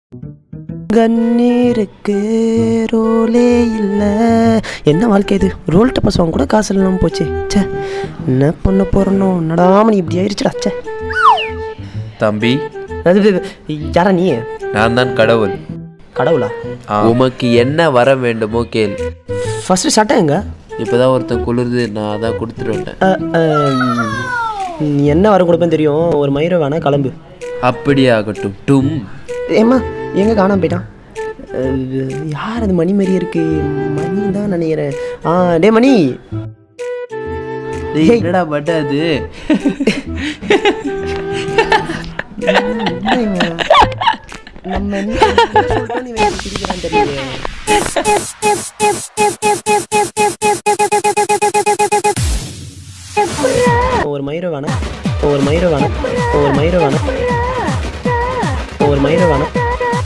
கண்ணீருக்கு ரோலே இல்லை என்ன வாழ்க்கை இது ரோல் டப்பஸ் வாங்க கூட காசு இல்லாமல் போச்சு ச்சே என்ன பண்ண போகிறனோ நடாம நீ இப்படி ஆயிடுச்சுடா ச்சே தம்பி அது இது- யாரா நீ நான் தான் கடவுள் கடவுளா உமக்கு என்ன வர வேண்டுமோ கேள் ஃபஸ்ட்டு சட்டை எங்க இப்போதான் ஒருத்தன் குளிருது நான் அதான் கொடுத்துட்டு வந்துட்டேன் அ, அ, நீ என்ன வர கொடுப்பேன்னு தெரியும் ஒரு மயிரை வேணா கிளம்பு அப்படியே ஆகட்டும் டும் ஏம்மா எங்கே காணாம போயிட்டான் அ, யார் அது மணி மாதிரியே இருக்கு மணி தான் நினைக்கிறேன் ஆ டே மணி டேய், என்னடா பட் அது என்னங்க? நம்ம என்ன சொல்லிட்டோம் நீ வேற சிரிக்கிறான்னு தெரியலையே. ஒரு மயிரை வேணாம் ஒரு மயிரை வேணாம் ஒரு மயிரை வேணாம் ஒரு மயிரை வேணாம்